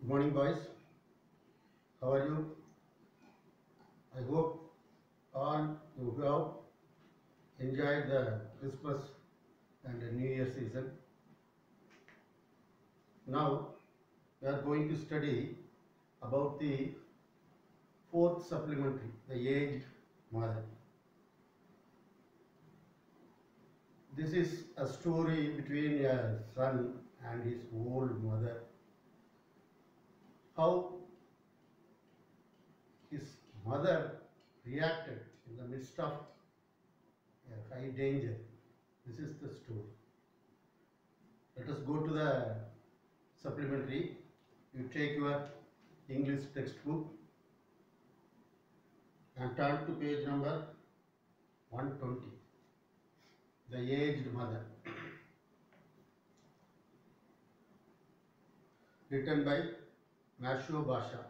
Good morning, boys. How are you? I hope all you have enjoyed the Christmas and the New Year season. Now, we are going to study about the fourth supplementary, the aged mother. This is a story between a son and his old mother. How his mother reacted in the midst of a high danger. This is the story. Let us go to the supplementary. You take your English textbook and turn to page number 120. The aged mother. Written by Masho Basha.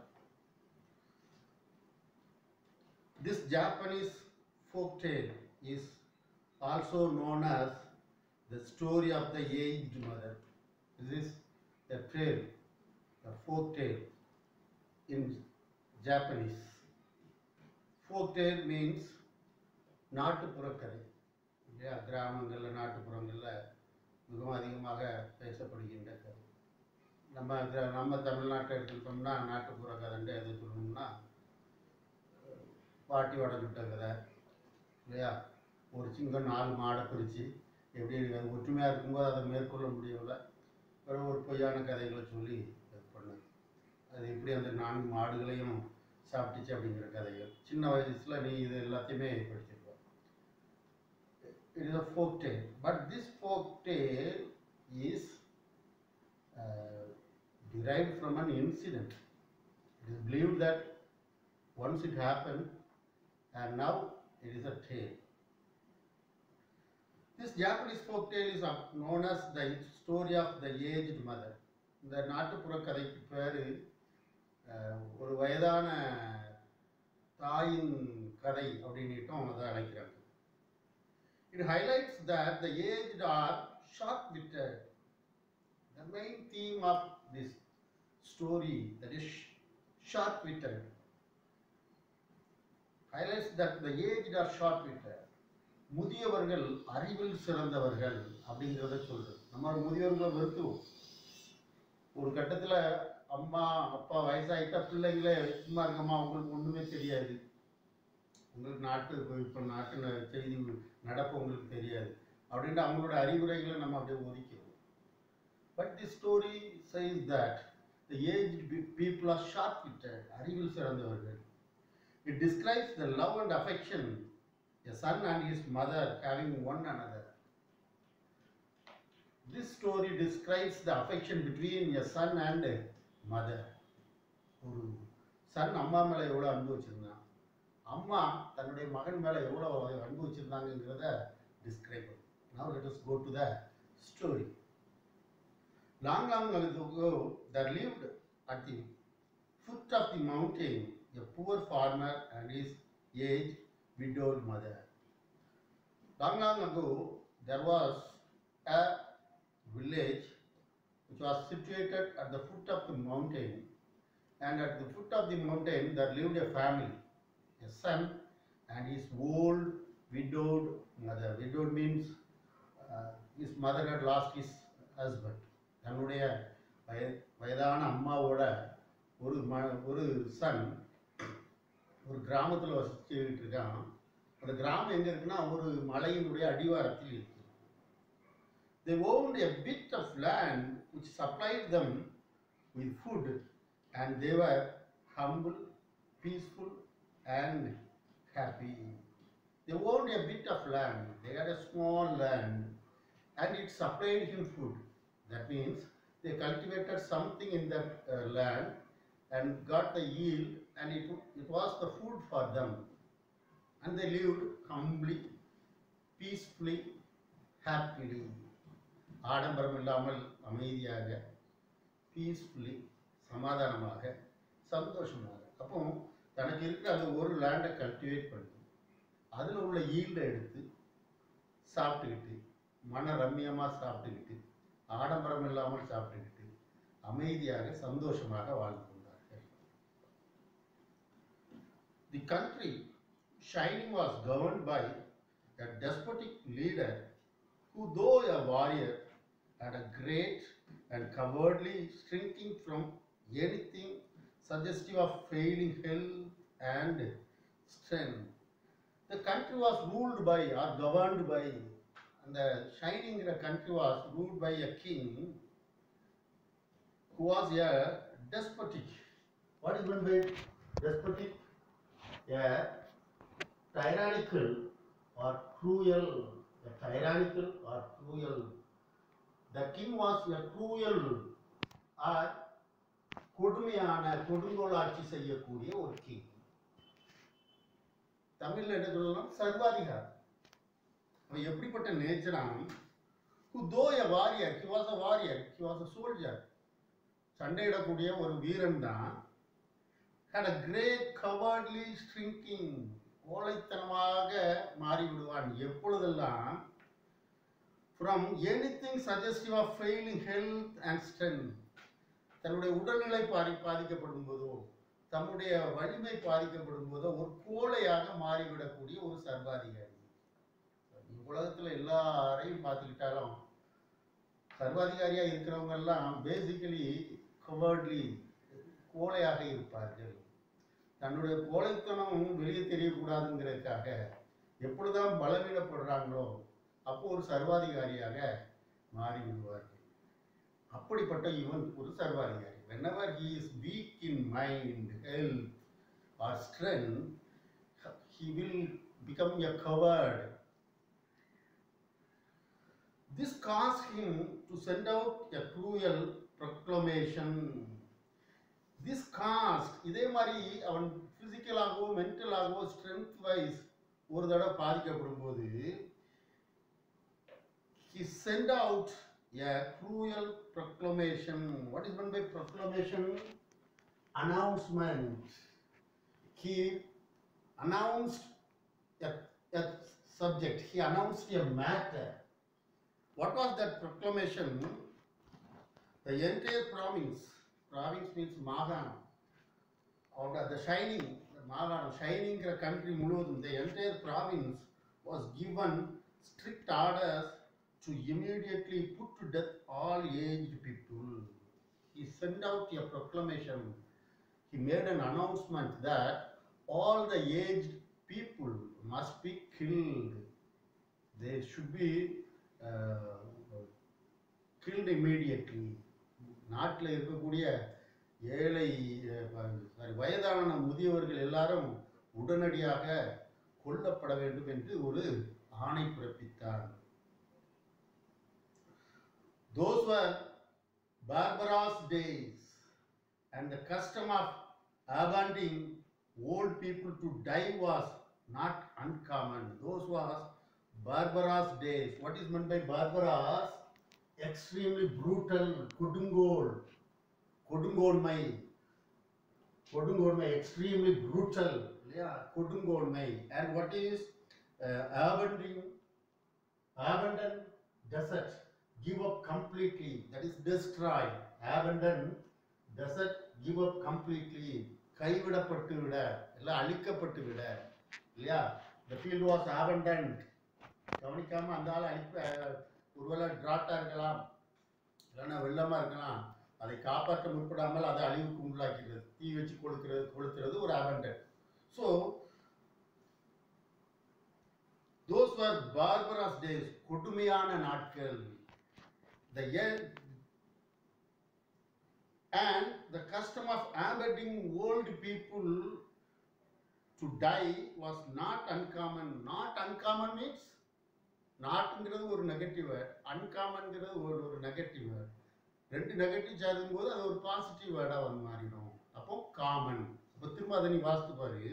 This Japanese folk tale is also known as the story of the aged mother. This is a tale, a folk tale in Japanese. Folk tale means நாட்டுப்புற கதை இல்லையா கிராமங்களில் நாட்டுப்புறங்களில் மிகவும் அதிகமாக பேசப்படுகின்ற கதை நம்ம கிர- நம்ம தமிழ்நாட்டை எடுத்துக்கிட்டோம்னா நாட்டுப்புற கதைன்ட்டு எது சொல்லணும்னா பாட்டி வடங்கிட்ட கதை இல்லையா ஒரு சிங்கம் நாலு மாடை பிரித்து எப்படி அது ஒற்றுமையாக இருக்கும்போது அதை மேற்கொள்ள முடியவில்லை பிறகு ஒரு பொய்யான கதைகளை சொல்லி இது பண்ணது அது எப்படி அந்த நான்கு மாடுகளையும் சாப்பிட்டுச்சு அப்படிங்கிற கதைகள் சின்ன வயசுல நீ இது எல்லாத்தையுமே படிச்சிருப்ப it is a folk tale but this folk tale is derived from an incident. It is believed that once it happened and now it is a tale. This Japanese folk tale is of- known as the story of the aged mother. இந்த நாட்டுப்புற கதைக்கு பேர் ஒரு வயதான தாயின் கதை அப்படின்னுட்டும் அதை அழைக்கிறாங்க it highlights that the aged are short witted The main theme of this story, that is short-witted, highlights that the aged are short-witted. முதியவர்கள் அறிவில் சிறந்தவர்கள் அப்படிங்கிறத சொல்றது நம்ம முதியவர்களை வெறுத்துவோம் ஒரு கட்டத்தில் அம்மா அப்பா வயசாயிட்டா பிள்ளைங்களே சும்மா இருக்கம்மா உங்களுக்கு ஒன்றுமே தெரியாது உங்களுக்கு நாட்டு இப்போ நாட்டு ந- செய்தி நடப்பு உங்களுக்கு தெரியாது அப்படின்ட்டு அவங்களோட அறிவுரைகளை நம்ம அப்படியே ஒதுக்கிறோம் But this story says that the aged pe- people are sharp-witted, அறிவில் சிறந்தவர்கள். It describes the love and affection a son and his mother having one another. This story describes the affection between a son and a mother. ஒரு son அம்மா மேலே எவ்வளோ அன்பு வச்சிருந்தான் அம்மா தன்னுடைய மகன் மேலே எவ்வளோ அன்பு வச்சிருந்தாங்கங்கிறத describe Now let us go to the story. Long, long ago, there lived at the foot of the mountain a poor farmer and his aged widowed mother. Long, long ago, there was a village which was situated at the foot of the mountain, and at the foot of the mountain there lived a family, a son and his old widowed mother. Widowed means uh, his mother had lost his husband. தன்னுடைய வய வயதான அம்மாவோட ஒரு ம ஒரு Sun ஒரு கிராமத்தில் வசிச்சுக்கிட்டு இருக்கான் அந்த கிராமம் எங்கே இருக்குன்னா ஒரு மலையினுடைய அடிவாரத்தில் இருக்கு They owned a bit of land which supplied them with food and they were humble, peaceful and happy. They owned a bit of land. They had a small land and it supplied him food. That means they cultivated something in that uh, land and got the yield and it, it was the food for them. And they lived humbly, peacefully, happily. ஆடம்பரம் இல்லாமல் அமைதியாக peacefully சமாதானமாக சந்தோஷமாக அப்போ தனக்கு இருக்கிற அந்த ஒரு லேண்டை கல்டிவேட் பண்ணி அதில் உள்ள ஈல்டை எடுத்து சாப்பிட்டுக்கிட்டு மன ரம்மியமாக சாப்பிட்டுக்கிட்டு ஆடம்பரம் இல்லாமல் சாப்பிட்டுக்கிட்டு அமைதியாக சந்தோஷமாக வாழ்ந்து கொண்டார்கள் the country shining was governed by a despotic leader who though a warrior had a great and cowardly shrinking from anything suggestive of failing health and strength. The country was ruled by or governed by, and the shining country was ruled by a king who was a despotic. What is meant by despotic? A tyrannical or cruel, a tyrannical or cruel. The king was a cruel or கொடுமையான கொடுங்கோல் ஆட்சி செய்யக்கூடிய ஒரு king தமிழ்ல என்ன சொல்லலாம் சர்வாதிகாரம் அவன் எப்படிப்பட்ட நேச்சரான் தோய warrior he was a warrior he was a soldier சண்டையிடக்கூடிய ஒரு வீரன் தான் had a great cowardly shrinking கோழைத்தனமாக மாறிவிடுவான் எப்பொழுதெல்லாம் from anything suggestive of failing health and strength தன்னுடைய உடல்நிலை பாதி பாதிக்கப்படும் போதோ தன்னுடைய வலிமை பாதிக்கப்படும் போதோ ஒரு கோழையாக மாறிவிடக்கூடிய ஒரு சர்வாதிகாரி உலகத்துல எல்லாரையும் பார்த்துக்கிட்டாலும் சர்வாதிகாரியா இருக்கிறவங்க எல்லாம் பேசிக்கலி கவர்ட்லி கோழையாக இருப்பார்கள் தன்னுடைய கோழைத்தனம் வெளியே தெரியக்கூடாதுங்கிறதுக்காக எப்பொழுதுதான் பலவீனப்படுறாங்களோ அப்போ ஒரு சர்வாதிகாரியாக மாறி விடுவார்கள் அப்படிப்பட்ட இவன் ஒரு சர்வாதிகாரி whenever he is weak in mind health or strength he will become a coward this caused him to send out a cruel proclamation this caused இதே மாதிரி அவன் பிசிக்கலாகவோ மென்டலாகவோ ஸ்ட்ரென்த் வைஸ் ஒரு தடவை பாதிக்கப்படும் போது he sent out a cruel proclamation. What is meant by proclamation? Announcement. He announced a, a subject, he announced a matter. What was that proclamation? The entire province, province means Maganam, or the, the shining, the Maganam, shining country முழுவதும், the entire province was given strict orders to immediately put to death all aged people. He sent out a proclamation. He made an announcement that all the aged people must be killed. They should be uh, killed immediately. நாட்டில் இருக்கக்கூடிய ஏழை sorry வயதான முதியவர்கள் எல்லாரும் உடனடியாக கொல்லப்பட வேண்டும் என்று ஒரு ஆணை பிறப்பித்தார் Those were barbarous days, and the custom of abandoning old people to die was not uncommon. Those was barbarous days. What is meant by barbarous? Extremely brutal, கொடுங்கோல் கொடுங்கோன்மை கொடுங்கோன்மை extremely brutal இல்லையா கொடுங்கோன்மை and what is uh, abandoning abandon desert give up completely, that is destroy, abandon, desert, give up completely, கைவிடப்பட்டு விட இல்லை அழிக்கப்பட்டு விட இல்லையா the field was abandoned கவனிக்காம அந்த ஆள் அழிப்ப ஒருவேளை டிராட்டா இருக்கலாம் இல்லைன்னா வெள்ளமா இருக்கலாம் அதை காப்பாற்ற முற்படாமல் அதை அழிவுக்கு உள்ளாக்கிறது தீ வச்சு கொளுக்கிறது கொளுத்துறது ஒரு abandon so those were barbarous days கொடுமையான நாட்கள் the end and the custom of abandoning old people to die was not uncommon not uncommon means நாட்ங்கிறது ஒரு நெகட்டிவ் வேர்ட் அன்காமன்ங்கிறது ஒரு ஒரு நெகட்டிவ் வேர்ட் ரெண்டு நெகட்டிவ் சேரும் போது அது ஒரு பாசிட்டிவ் வேர்டாக வந்து மாறிடும் அப்போ காமன் அப்போ திரும்ப அதை நீ வாசித்து பாரு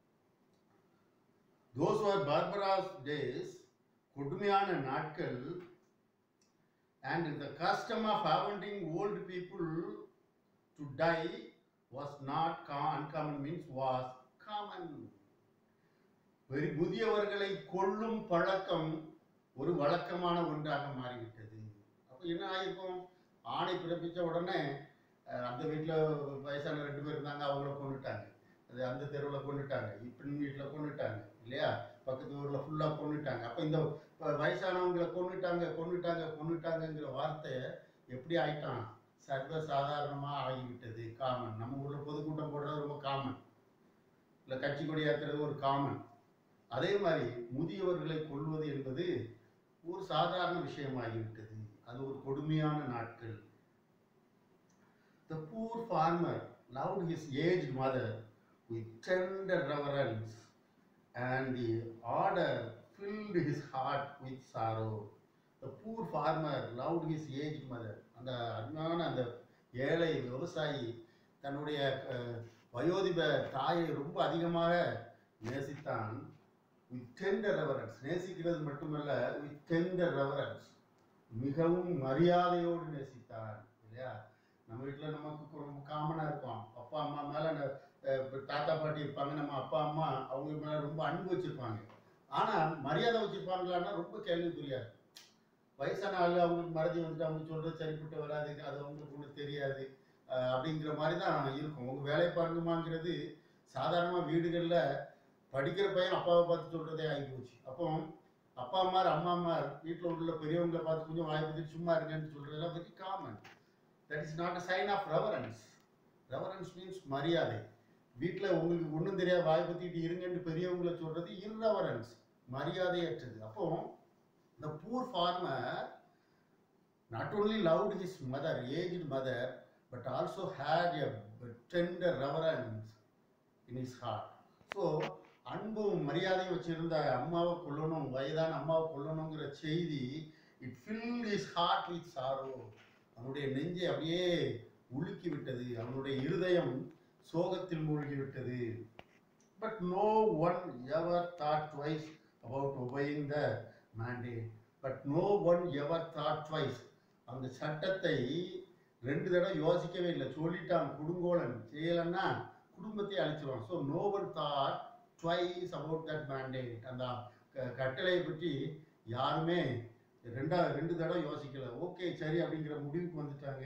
தோஸ் ஆர் பார்பராஸ் டேஸ் கொடுமையான நாட்கள் and the custom of abandoning old people to die was not com- uncommon means was common வெறி முதியவர்களை கொல்லும் பழக்கம் ஒரு வழக்கமான ஒன்றாக மாறிவிட்டது அப்போ என்ன ஆயிருக்கும் ஆணை பிறப்பித்த உடனே அஹ் அந்த வீட்டில் வயசான ரெண்டு பேர் இருந்தாங்க அவங்கள கொண்டுட்டாங்க அது அந்த தெருவில் கொண்டுட்டாங்க இப்படின் வீட்டில் கொண்டுட்டாங்க இல்லையா பக்கத்து ஊரில் ஃபுல்லாக கொண்டுட்டாங்க அப்போ இந்த இப்ப வயசானவங்களை கொண்டுட்டாங்க கொண்டுட்டாங்க கொண்டுட்டாங்கங்கிற வார்த்தை எப்படி ஆயிட்டான் சர்வ சாதாரணமாக ஆகிவிட்டது காமன் நம்ம ஊரில் பொதுக்கூட்டம் போடுறது ரொம்ப காமன் இல்லை கட்சி கொடி ஏற்றுறது ஒரு காமன் அதே மாதிரி முதியவர்களை கொள்வது என்பது ஒரு சாதாரண விஷயமாகிவிட்டது அது ஒரு கொடுமையான நாட்கள் The poor farmer loved his aged mother with tender reverence, and the order filled his heart with sorrow. The poor farmer loved his aged mother. அந்த அருமையான அந்த ஏழை விவசாயி தன்னுடைய அஹ், வயோதிப தாயை ரொம்ப அதிகமாக நேசித்தான் வித் டெண்டர் ரெவரன்ஸ் நேசிக்கிறது மட்டுமல்ல வித் டெண்டர் ரெவரன்ஸ் மிகவும் மரியாதையோடு நேசித்தான் இல்லையா நம்ம வீட்டில் நமக்கு ரொம்ப காமனாக இருக்கும் அப்பா அம்மா மேலே தாத்தா பாட்டி இருப்பாங்க நம்ம அப்பா அம்மா அவங்க மேலே ரொம்ப அன்பு வச்சுருப்பாங்க ஆனால் மரியாதை வச்சுருப்பாங்களான்னா ரொம்ப கேள்விக்குரியா இருக்கும். வயசான ஆள் அவங்களுக்கு மறதி வந்துட்டு அவங்க சொல்கிறது சரிப்பட்டு வராது அது அவங்களுக்கு ஒன்றும் தெரியாது அஹ் அப்படிங்கிற மாதிரி தான் இருக்கும் உங்கள் வேலை பாருங்கம்மாங்கிறது சாதாரணமாக வீடுகளில் படிக்கிற பையன் அப்பாவை பார்த்து சொல்கிறதே ஆகி போச்சு அப்போ அப்பா அம்மார் அம்மா அம்மார் வீட்டில் உள்ள பெரியவங்களை பார்த்து கொஞ்சம் வாய் பற்றி சும்மா இருங்கன்னு சொல்கிறதெல்லாம் very common that is not a sign of reverence reverence means மரியாதை வீட்டில் உங்களுக்கு ஒன்றும் தெரியாது வாய் பற்றிட்டு இருங்கன்னு பெரியவங்களை சொல்கிறது இர்ரெவரன்ஸ் மரியாதையற்றது அப்போ the poor farmer not only loved his mother, aged mother, but also had a tender reverence in his heart. So அன்பும் மரியாதையும் வச்சிருந்த அம்மாவை கொல்லணும் வயதான அம்மாவை கொல்லணுங்கிற செய்தி it fill his heart with sorrow அவனுடைய நெஞ்சை அப்படியே உலுக்கி விட்டது அவனுடைய இருதயம் சோகத்தில் மூழ்கி விட்டது but no one ever thought twice about obeying the mandate but no one ever thought twice அந்த சட்டத்தை ரெண்டு தடவை யோசிக்கவே இல்லை சொல்லிட்டான் கொடுங்கோலன் செய்யலைன்னா குடும்பத்தை அழிச்சிருவான் so no one thought twice about that mandate அந்த க- கட்டளையை பற்றி யாருமே ரெண்டா ரெண்டு தடவை யோசிக்கல ஓகே சரி அப்படிங்கிற முடிவுக்கு வந்துட்டாங்க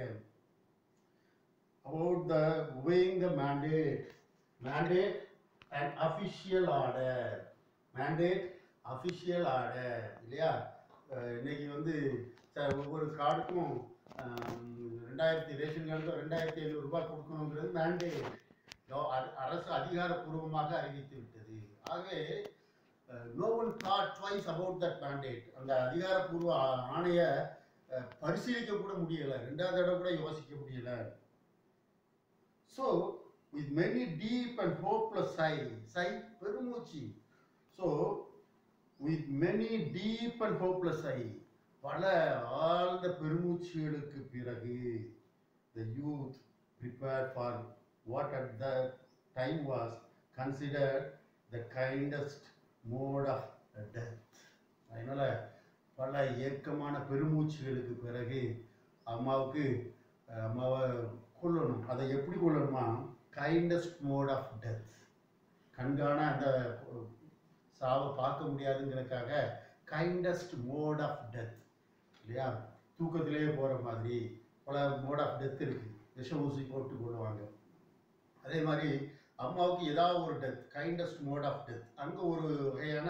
about the obeying the mandate mandate and official order mandate official order இல்லையா அஹ் இன்னைக்கு வந்து ச- ஒவ்வொரு கார்டுக்கும் ரெண்டாயிரத்தி ரேஷன் கார்டுக்கும் ரெண்டாயிரத்தி ஐநூறு ரூபாய் கொடுக்கணுங்கிறது மேண்டேட் அரசு அதிகாரப்பூர்வமாக அறிவித்து விட்டது ஆகவே no one thought twice about that mandate அந்த அதிகாரப்பூர்வ ஆ- ஆணைய அஹ், பரிசீலிக்க கூட முடியல ரெண்டாவது தடவை கூட யோசிக்க முடியல so with many deep and hopeless sigh sigh பெருமூச்சு so with many deep and hopeless sigh பல ஆழ்ந்த பெருமூச்சுகளுக்கு பிறகு the youth prepare for what at the time was considered the kindest mode of death அதனால் பல ஏக்கமான பெருமூச்சுகளுக்கு பிறகு அம்மாவுக்கு அஹ், அம்மாவை கொல்லணும் அதை எப்படி கொல்லணுமா கைண்டஸ்ட் மோட் ஆஃப் டெத் கண்காண அந்த அஹ், சாவை பார்க்க முடியாதுங்கிறதுக்காக கைண்டஸ்ட் மோட் ஆஃப் டெத் இல்லையா தூக்கத்திலேயே போகிற மாதிரி பல மோட் ஆஃப் டெத் இருக்கு விஷ ஊசி போட்டு கொள்ளுவாங்க அதே மாதிரி அம்மாவுக்கு ஏதாவது ஒரு death kindest mode of death அங்கே ஒரு வகையான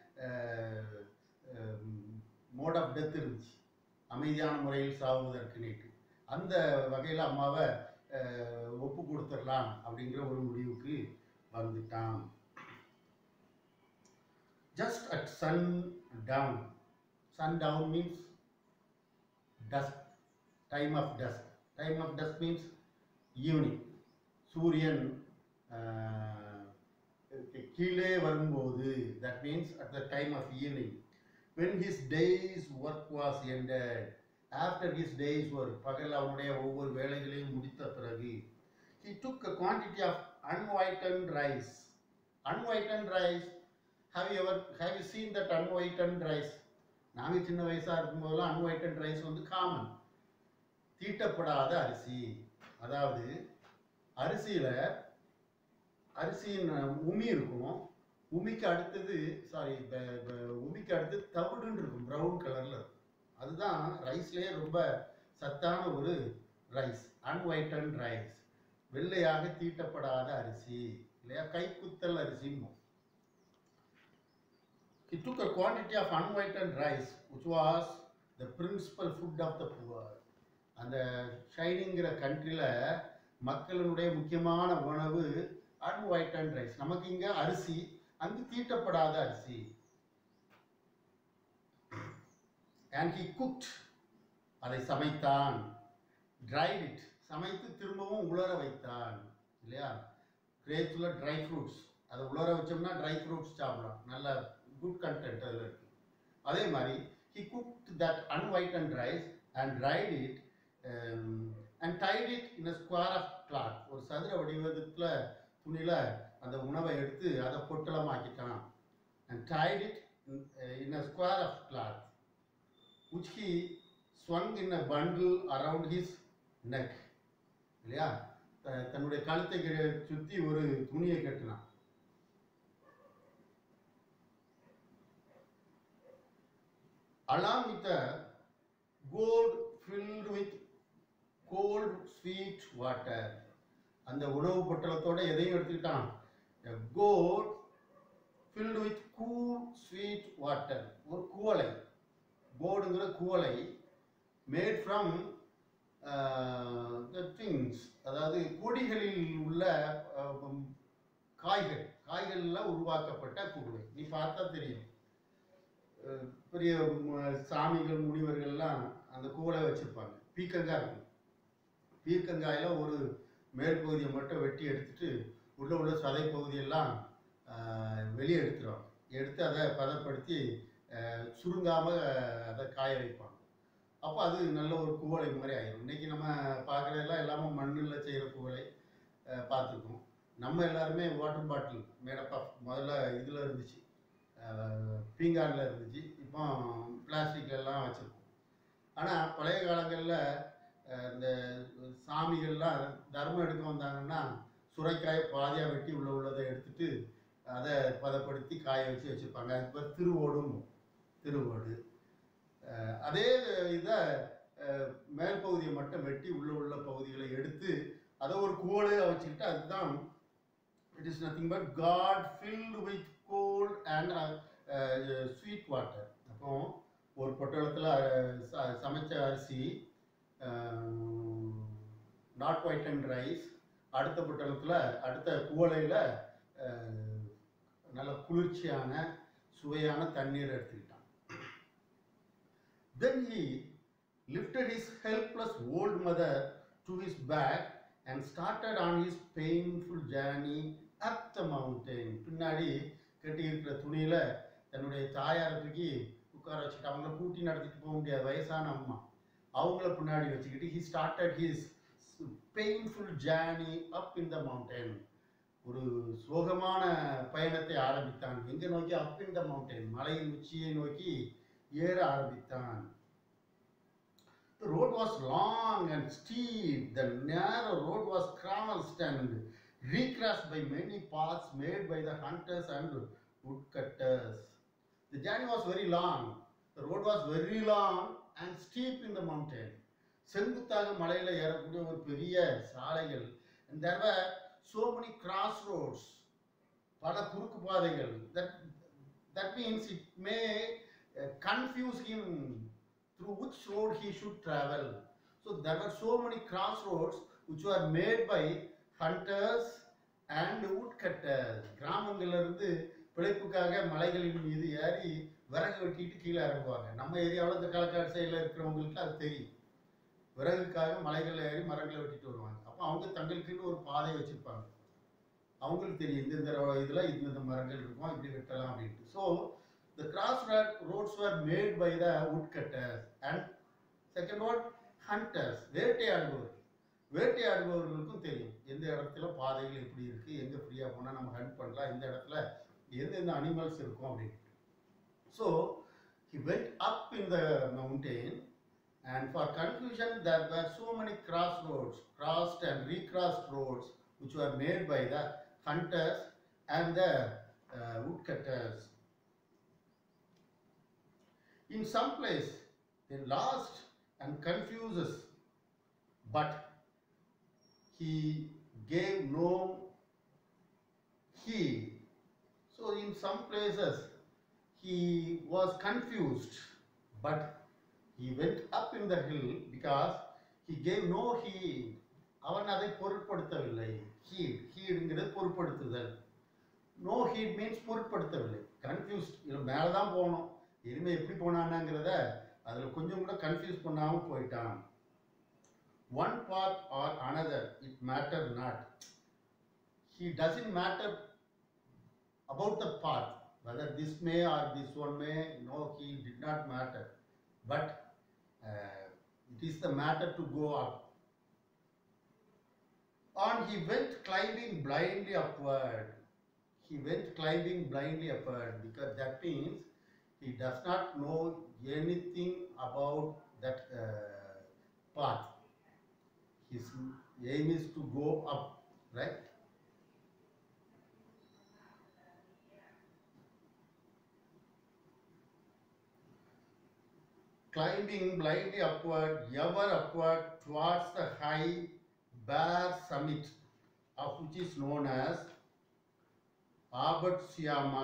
மோட் ஆஃப் டெத் இருந்துச்சு அமைதியான முறையில் சாவுவதற்கு நேற்று அந்த வகையில் அம்மாவை அஹ், ஒப்பு கொடுத்துடலாம் அப்படிங்கிற ஒரு முடிவுக்கு வந்துட்டான் just at sundown. Sundown means dusk, time of dusk. Time of dusk means evening. சூரியன் ஆஹ், கீழே வரும்போது that means at the time of evening when his day's work was ended after his day's work பகல் அவனுடைய ஒவ்வொரு வேலைகளையும் முடித்த பிறகு he took a quantity of unwhitened rice unwhitened rice have you ever have you seen that unwhitened rice நாங்கள் சின்ன வயசாக இருக்கும்போதெல்லாம் unwhitened rice வந்து காமன் தீட்டப்படாத அரிசி அதாவது அரிசியில் அரிசியின் உமி இருக்கும் உமிக்கு அடுத்தது சாரி உமிக்கு அடுத்து தவிடுன்னு இருக்கும் ப்ரௌன் கலரில் இருக்கும் அதுதான் ரைஸ்லேயே ரொம்ப சத்தான ஒரு ரைஸ் அன்வைட்டன் ரைஸ் வெள்ளையாக தீட்டப்படாத அரிசி இல்லையா கைக்குத்தல் அரிசியும் He took a quantity of unwhitened rice, which was the principal food of the poor. அந்த ஷைனிங்கிற கண்ட்ரியில் மக்களினுடைய முக்கியமான உணவு அன்வைட்டன் ரைஸ் நமக்கு இங்கே அரிசி அங்கு தீட்டப்படாத அரிசி அண்ட் ஹி குக்ட் அதை சமைத்தான் ட்ரைட் இட் சமைத்து திரும்பவும் உலர வைத்தான் இல்லையா கிரேப்ஸில் ட்ரை ஃப்ரூட்ஸ் அதை உலர வச்சோம்னா ட்ரை ஃப்ரூட்ஸ் சாப்பிடலாம் நல்ல குட் கண்டென்ட் அதில் இருக்கு அதே மாதிரி he cooked that unwhitened rice and dried it and tied it in a square of cloth ஒரு சதுர வடிவத்தில் துணியில் அந்த உணவை எடுத்து அதை பொட்டலமாக்கிட்டான் and tied it in a square of cloth which he swung in a bundle around his neck இல்லையா த- தன்னுடைய கழுத்தை கி- சுத்தி ஒரு துணியை கட்டினான் along with a gourd filled with cold sweet water அந்த உணவு பொட்டலத்தோட எதையும் எடுத்துக்கிட்டான் a gourd filled with cool sweet water ஒரு குவளை போர்டுங்கிற குவளை மேட் ஃப்ரம் த திங்ஸ் அதாவது கொடிகளில் உள்ள அஹ், உம், காய்கள் காய்கள்ல உருவாக்கப்பட்ட குடுவை நீ பார்த்தா தெரியும் அஹ், பெரிய ம- சாமிகள் முனிவர்கள்லாம் அந்த குவளை வச்சிருப்பாங்க பீக்கங்காய் இருக்கும் பீர்க்கங்காயில ஒரு மேற்பகுதியை மட்டும் வெட்டி எடுத்துட்டு உள்ள உள்ள சதை பகுதியெல்லாம் ஆஹ், வெளியே எடுத்துருவாங்க எடுத்து அதை பதப்படுத்தி ஆஹ், சுருங்காம ஆஹ், அதை காய வைப்பாங்க அப்போ அது நல்ல ஒரு குவளை மாதிரி ஆயிடும் இன்னைக்கு நம்ம பார்க்குறதெல்லாம் எல்லாமே மண்ணில் செய்கிற குவளை ஆஹ், பார்த்துருக்கோம் நம்ம எல்லாருமே வாட்டர் பாட்டில் மேடப் ஆஃப் முதல்ல இதில் இருந்துச்சு பீங்கானில் இருந்துச்சு இப்போ பிளாஸ்டிக்ல எல்லாம் வச்சுருக்கோம் ஆனால் பழைய காலங்களில் இந்த சாமிகள்லாம் தர்மம் எடுக்க வந்தாங்கன்னா சுரைக்காயை பாதியாக வெட்டி உள்ள உள்ளதை எடுத்துட்டு அதை பதப்படுத்தி காய வச்சு வச்சுருப்பாங்க அதுக்கு பேர் திருவோடும் திருவோடு அஹ் அதே இதை மேல் பகுதியை மட்டும் வெட்டி உள்ள உள்ள பகுதிகளை எடுத்து அதை ஒரு குவளையாக வச்சுக்கிட்டு அதுதான் it is nothing but gourd filled with cold and sweet water அப்போ ஒரு பொட்டலத்தில் சமைச்ச அரிசி நாட் ஒயிட் அண்ட் ரைஸ் அடுத்த பொட்டலத்தில் அடுத்த குவளையில் நல்ல குளிர்ச்சியான சுவையான தண்ணீர் எடுத்துக்கிட்டான் தென் he lifted his helpless old mother to his back and started on his painful journey up the mountain பின்னாடி கட்டியிருக்கிற துணியில தன்னுடைய தாயாரை தூக்கி உட்கார வச்சுட்டு அவங்கள கூட்டி நடத்திட்டு போக முடியாது வயசான அம்மா அவங்கள பின்னாடி வச்சுக்கிட்டு he started his painful journey up in the mountain ஒரு சோகமான பயணத்தை ஆரம்பித்தான் எங்க நோக்கி அப் இன் த மவுண்டன் மலையின் உச்சியை நோக்கி ஏற ஆரம்பித்தான் The road was long and steep. The narrow road was crossed and recrossed by many paths made by the hunters and woodcutters. The journey was very long. The road was very long and steep in the mountain. செங்குத்தாக மலையில் ஏறக்கூடிய ஒரு பெரிய சாலைகள் and there were so many crossroads பல குறுக்கு பாதைகள் that that means it may uh, confuse him through which road he should travel so there were so many crossroads which were made by hunters and woodcutters கிராமங்கள்ல இருந்து பிழைப்புக்காக மலைகளின் மீது ஏறி விறகு வெட்டிட்டு கீழே இறங்குவாங்க நம்ம ஏரியாவில் இந்த களக்காடு சைடில் இருக்கிறவங்களுக்கு அது தெரியும் விறகுக்காக மலைகளில் ஏறி மரங்களை வெட்டிட்டு வருவாங்க அப்போ அவங்க தங்களுக்குன்னு ஒரு பாதை வச்சிருப்பாங்க அவங்களுக்கு தெரியும் இந்த இந்த இதில் இந்த இந்த மரங்கள் இருக்கும் இப்படி வெட்டலாம் அப்படின்ட்டு so the cross roads were made by the woodcutters and second one hunters வேட்டையாடுபவர்கள் வேட்டையாடுபவர்களுக்கும் தெரியும் எந்த இடத்துல பாதைகள் எப்படி இருக்கு எங்க ஃப்ரீயா போனா நம்ம ஹண்ட் பண்ணலாம் இந்த இடத்துல எந்தெந்த அனிமல்ஸ் இருக்கும் அப்படின்னு so he went up in the mountain and for conclusion there were so many crossroads crossed and recrossed roads which were made by the hunters and the uh, woodcutters in some place they lost and confuses but he gave no heed. So in some places he was confused, but he went up in the hill because he gave no heed. அவன் அதை பொருட்படுத்தவில்லை heed ஹீடுங்கிறது பொருட்படுத்துதல் no heed means பொருட்படுத்தவில்லை கன்ஃபியூஸ்ட் இவன் மேலே தான் போகணும் இனிமேல் எப்படி போனானாங்கிறத அதில் கொஞ்சம் கூட கன்ஃபியூஸ் பண்ணாமல் போயிட்டான் one part or another it matter not he doesn't matter about the path whether this may or this one may no he did not matter but uh, it is the matter to go up and he went climbing blindly upward he went climbing blindly upward because that means he does not know anything about that uh, path his aim is to go up right climbing blindly upward, ever upward towards the high, bare summit of which is known as Abatsyama.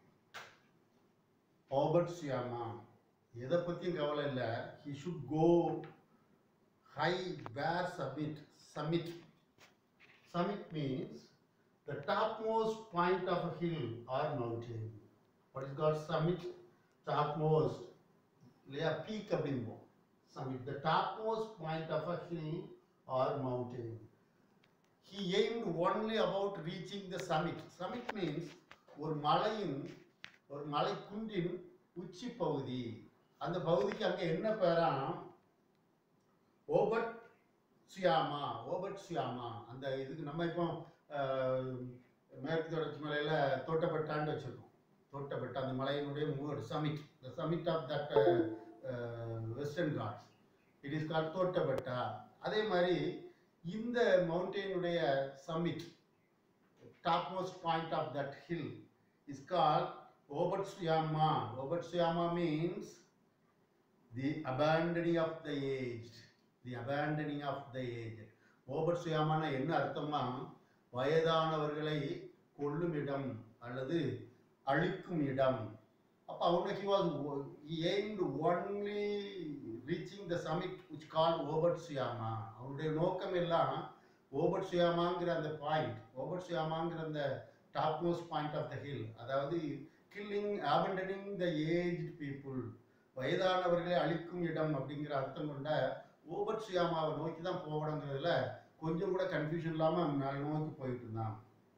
Abatsyama. எதை பற்றியும் கவலை இல்லை he should go high bare summit summit summit means the topmost point of a hill or mountain what is called summit topmost இல்லையா peak அப்படிம்போம் summit the top most point of a hill or mountain he aimed only about reaching the summit summit means ஒரு மலையின் ஒரு மலை குன்றின் உச்சி பகுதி அந்த பகுதிக்கு அங்கே என்ன பேராம் ஓபட் சியாமா ஓபட் சியாமா அந்த இதுக்கு நம்ம இப்போ அஹ், மேற்கு தொடர்ச்சி மலையில் தோட்டப்பட்டான்னு வச்சுருக்கோம் தோட்டப்பட்ட அந்த மலையினுடைய மூவர் summit the summit of that Western Ghats it is call தோட்டப்பட்டா அதே மாதிரி இந்த மவுண்டெயினுடைய summit top most point of that hill is call Obatsuyama Obatsuyama means the abandoning of the age the abandoning of the age ஓபட்ஸ்யாமான என்ன அர்த்தமா வயதானவர்களை கொல்லும் இடம் அல்லது அழிக்கும் இடம் அப்போ அவங்க he was aimed only reaching the summit which call Obatsuyama அவருடைய நோக்கம் எல்லாம் ஓபட் சுயாமாங்கிற அந்த பாயிண்ட் ஓபட் சுயாமாங்கிற அந்த top most point of the hill அதாவது killing abandoning the age people வயதானவர்களை அழிக்கும் இடம் அப்படிங்கிற அர்த்தம் கொண்ட ஓபட் சுயாமாவை நோக்கி தான் போகணுங்கிறதுல கொஞ்சம் கூட கன்ஃபியூஷன் இல்லாமல் மேலே நோக்கி போயிட்டு இருந்தான்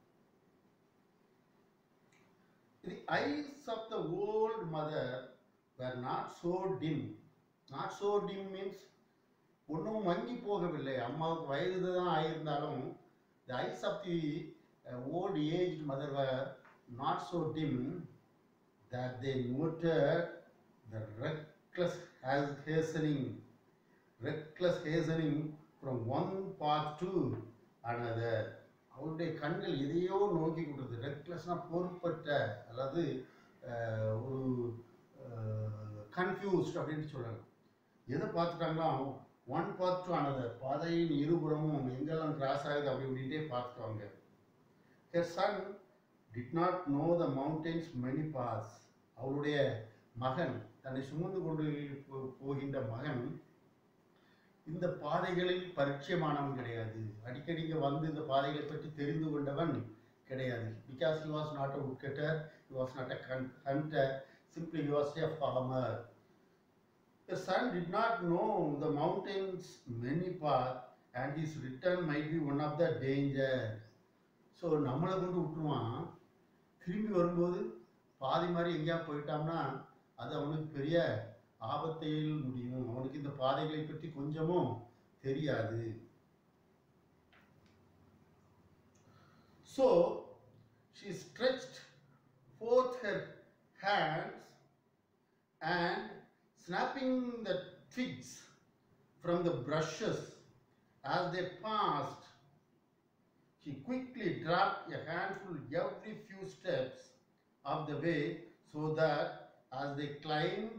The eyes of the old mother were not so dim. Not so dim means ஒன்றும் மங்கி போகவில்லை அம்மாவுக்கு வயது தான் ஆயிருந்தாலும் the eyes of the uh, old aged mother were not so dim that they noted the reckless has hastening reckless hastening from one path to another அவருடைய கண்கள் எதையோ நோக்கி கொடுத்தது ரெக்லெஸ்னா பொறுப்பற்ற அல்லது அஹ், ஒரு கன்ஃபியூஸ்ட் அப்படின்னு சொல்லலாம் எதை பார்த்துட்டாங்களோ ஒன் பாத் டு அனதர் பாதையின் இருபுறமும் எங்கெல்லாம் கிராஸ் ஆகுது அப்படி இப்படின்ட்டே பார்த்துக்குவாங்க her son did not know the mountains many pass அவருடைய மகன் தன்னை சுமந்து கொண்டு போ- போகின்ற மகன் இந்த பாதைகளில் பரிச்சயமானவன் கிடையாது அடிக்கடி இங்க வந்து இந்த பாதைகளை பற்றி தெரிந்து கொண்டவன் கிடையாது because he was not a woodcutter he was not a con- hunter simply he was a farmer the son did not know the mountains many path and his return might be one of the danger so நம்மளை கொண்டு விட்டுருவான் திரும்பி வரும்போது பாதி மாதிரி எங்கேயா போயிட்டான்னா அது அவனுக்கு பெரிய ஆபத்தில் முடியும் அவனுக்கு இந்த பாதைகளை பற்றி கொஞ்சமும் தெரியாது So she stretched forth her hands and snapping the twigs from the brushes as they passed, she quickly dropped a handful every few steps of the way so that as they climbed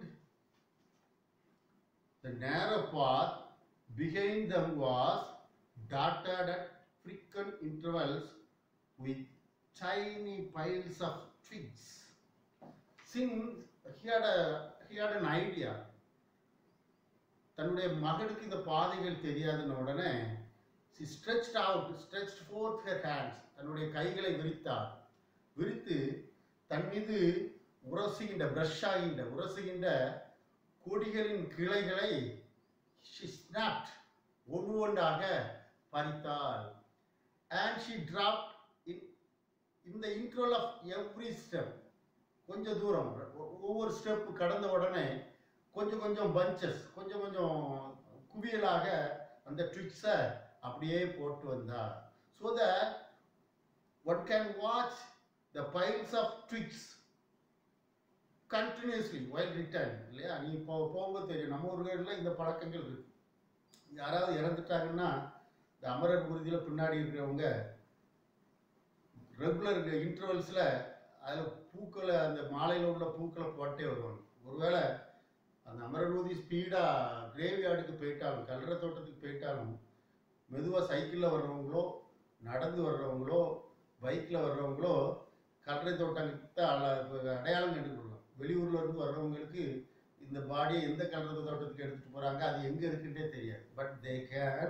the narrow path behind them was dotted frequent intervals with tiny piles of twigs. Since he had a he had an idea தன்னுடைய மகனுக்கு இந்த பாதைகள் தெரியாதுன்ன உடனே she stretched out stretched forth her hands தன்னுடைய கைகளை விரித்தார் விரித்து தன் மீது உரசுகின்ற brush ஆகின்ற உரசுகின்ற கொடிகளின் கிளைகளை she snapped ஒன்று ஒன்றாக பறித்தாள் and she dropped in in the interval of every step கொஞ்சம் தூரம் ஒ- ஒவ்வொரு ஸ்டெப் கடந்த உடனே கொஞ்சம் கொஞ்சம் பஞ்சஸ் கொஞ்சம் கொஞ்சம் குவியலாக அந்த ட்ரிக்ஸை அப்படியே போட்டு வந்தார் so the one can watch the piles of tricks continuously while return இல்லையா நீ இப்போ போகும்போது தெரியும் நம்ம ஊர்களில் இந்த பழக்கங்கள் இருக்கு யாராவது இறந்துட்டாங்கன்னா இந்த அமரர் குருதியில் பின்னாடி இருக்கிறவங்க ரெகுலர் இன்டர்வல்ஸில் அதில் பூக்களை அந்த மாலையில் உள்ள பூக்களை போட்டே வருவாங்க ஒருவேளை அந்த அமரநூதி ஸ்பீடாக கிரேவியார்டுக்கு போயிட்டாலும் கல்லற தோட்டத்துக்கு போயிட்டாலும் மெதுவாக சைக்கிளில் வர்றவங்களோ நடந்து வர்றவங்களோ பைக்கில் வர்றவங்களோ கல்லறை தோட்டங்கிட்ட அல- அடையாளம் கண்டுக்கொள்ளலாம் வெளியூர்ல இருந்து வர்றவங்களுக்கு இந்த பாடியை எந்த கல்லறை தோட்டத்துக்கு எடுத்துகிட்டு போகிறாங்க அது எங்கே இருக்குன்றே தெரியாது but they can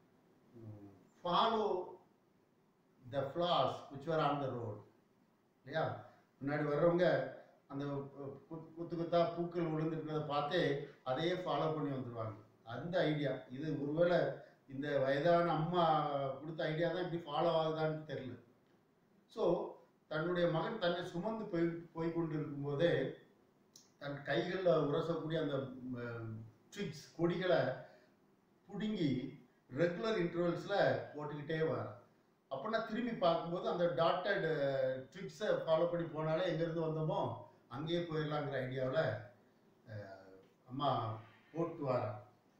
follow the flowers which were on the road இல்லையா முன்னாடி வர்றவங்க அந்த கு- குத்து குத்தா பூக்கள் விழுந்துருக்கிறத பார்த்தே அதையே ஃபாலோ பண்ணி வந்துடுவாங்க அந்த ஐடியா இது ஒருவேளை இந்த வயதான அம்மா கொடுத்த ஐடியா தான் இப்படி ஃபாலோ ஆகுதான்னு தெரியல ஸோ தன்னுடைய மகன் தன்னை சுமந்து போய் போய் கொண்டு இருக்கும்போதே தன் கைகளில் உரசக்கூடிய அந்த ட்ரிக்ஸ் கொடிகளை பிடுங்கி ரெகுலர் இன்டர்வல்ஸில் போட்டுக்கிட்டே வரான் அப்போ நான் திரும்பி பார்க்கும்போது அந்த டாட்டட் ட்ரிக்ஸை ஃபாலோ பண்ணி போனாலே எங்கேருந்து வந்தோமோ அங்கேயே போயிடலாங்கிற ஐடியாவில் அம்மா போட்டு வரேன்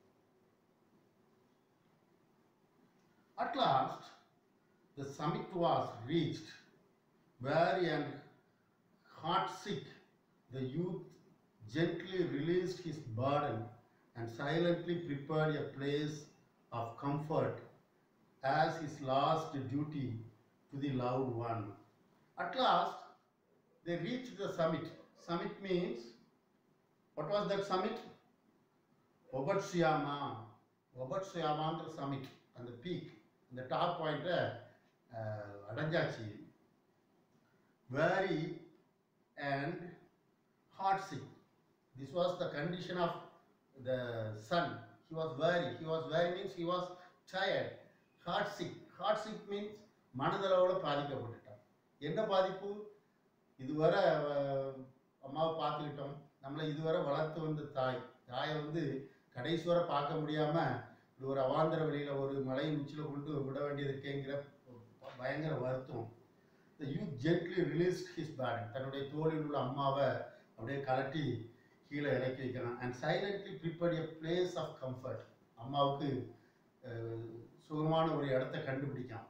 At last, the summit was reached. Weary and heartsick, the youth gently released his burden and silently prepared a place of comfort as his last duty to the loved one. At last, they reached the summit. Summit means, what was that summit? Obatsuyama. Obatsuyamaங்கிற summit, அந்த peak, அந்த top பாயிண்ட்டை அடைஞ்சாச்சு very and heart sick this was the condition of the son he was very he was very means he was tired heart sick heart sick means மனதளவில் பாதிக்கப்பட்டுட்டான் என்ன பாதிப்பு இதுவரை அஹ், அம்மாவை பார்த்துக்கிட்டோம் நம்மளை இதுவரை வளர்த்து வந்த தாய் தாயை வந்து கடைசி வரை பார்க்க முடியாமல் இப்படி ஒரு அவாந்தர வெளியில் ஒரு மலையின் உச்சியில் கொண்டு விட வேண்டியது இருக்கேங்கிற பயங்கர வருத்தம் the youth gently released his pad தன்னுடைய தோளில் உள்ள அம்மாவை அப்படியே கலட்டி கீழே இறக்கி வைக்கிறான் and silently prepared a place of comfort அம்மாவுக்கு அஹ், சுகமான ஒரு இடத்த கண்டுபிடிக்கான்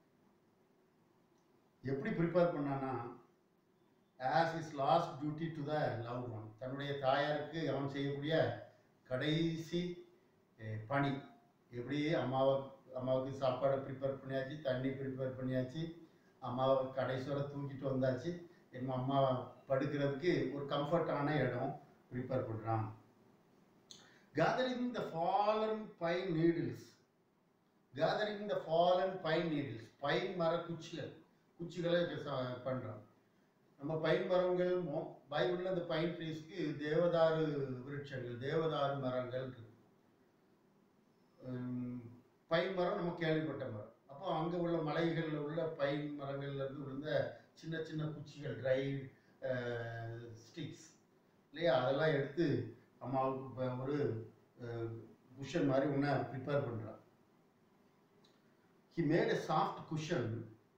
எப்படி ப்ரிப்பேர் பண்ணான்னா as his last duty to the love one தன்னுடைய தாயாருக்கு அவன் செய்யக்கூடிய கடைசி அஹ், பணி எப்படி அம்மாவை அம்மாவுக்கு சாப்பாடு ப்ரிப்பேர் பண்ணியாச்சு தண்ணி ப்ரிப்பேர் பண்ணியாச்சு அம்மாவை கடைசி வரை தூக்கிட்டு வந்தாச்சு என்ன அம்மா படுக்கிறதுக்கு ஒரு கம்ஃபர்டான இடம் ப்ரிப்பேர் பண்ணுறான் gathering the fallen pine needles gathering the fallen pine needles pine மர குச்சிகள் குச்சிகளை ச- பண்றோம் நம்ம பைன் மரங்கள் மோ- பைபிள்ல அந்த பைன் ட்ரீஸ்க்கு தேவதாரு விருட்சங்கள் தேவதாரு மரங்கள் இருக்கு உம், பைன் மரம் நம்ம கேள்விப்பட்ட மரம் அப்போ அங்கே உள்ள மலைகளில் உள்ள பைன் மரங்கள்ல இருந்து விழுந்த சின்ன சின்ன குச்சிகள் ட்ரை ஸ்டிக்ஸ் இல்லையா அதெல்லாம் எடுத்து அம்மாவுக்கு இப்போ ஒரு குஷன் மாதிரி ஒன்று ப்ரிப்பேர் பண்ணுறான் he made a soft cushion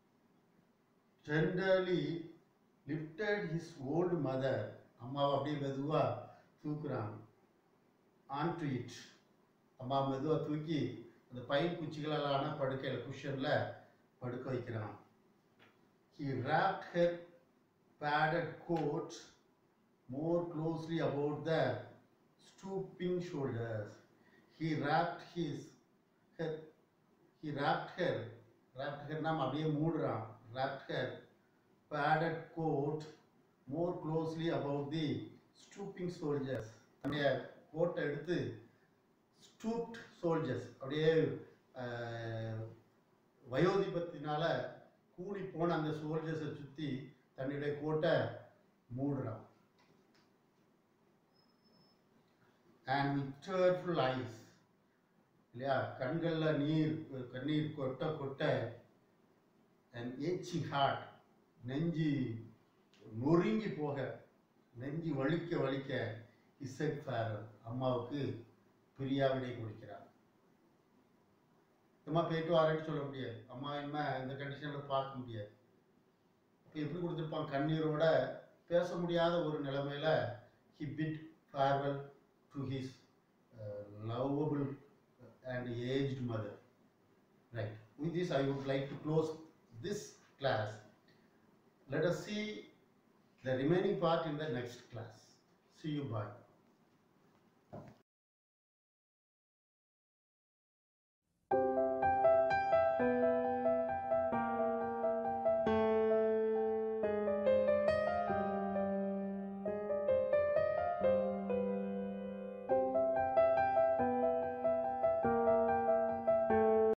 tenderly lifted his old mother அம்மாவை அப்படியே மெதுவாக தூக்குறான் onto it அம்மா மெதுவாக தூக்கி அந்த பைன் குச்சிகளாலான படுக்கையில் குஷனில் படுக்க வைக்கிறான் he wrapped her padded coat more closely about the stooping shoulders. He wrapped his her, he wrapped her wrapped hair நாம் அப்படியே மூடுறான் wrapped hair padded coat more closely about the stooping soldiers நம்முடைய கோட்டை எடுத்து ஸ்டூப்ட் soldiers அப்படியே அஹ், வயோதிபத்தினால கூடி போன அந்த சோல்ஜர்ஸை சுற்றி தன்னுடைய கோட்டை மூடுறான் அண்ட் வித் tearful ஐஸ் இல்லையா கண்களில் நீர் கண்ணீர் கொட்ட கொட்ட அண்ட் ஏச்சி ஹார்ட் நெஞ்சு நொறுங்கி போக நெஞ்சு வலிக்க வலிக்க இசட் ஃபேரர் அம்மாவுக்கு பிரியாவிடை கொடுக்கிறார் அம்மா போயிட்டு வரேன்னு சொல்ல முடியாது அம்மா என்ன இந்த கண்டிஷனில் பார்க்க முடியாது இப்போ எப்படி கொடுத்துருப்பான் கண்ணீரோட பேச முடியாத ஒரு நிலைமையில he bid farewell to his lovable and aged mother right with this i would like to close this class let us see the remaining part in the next class see you bye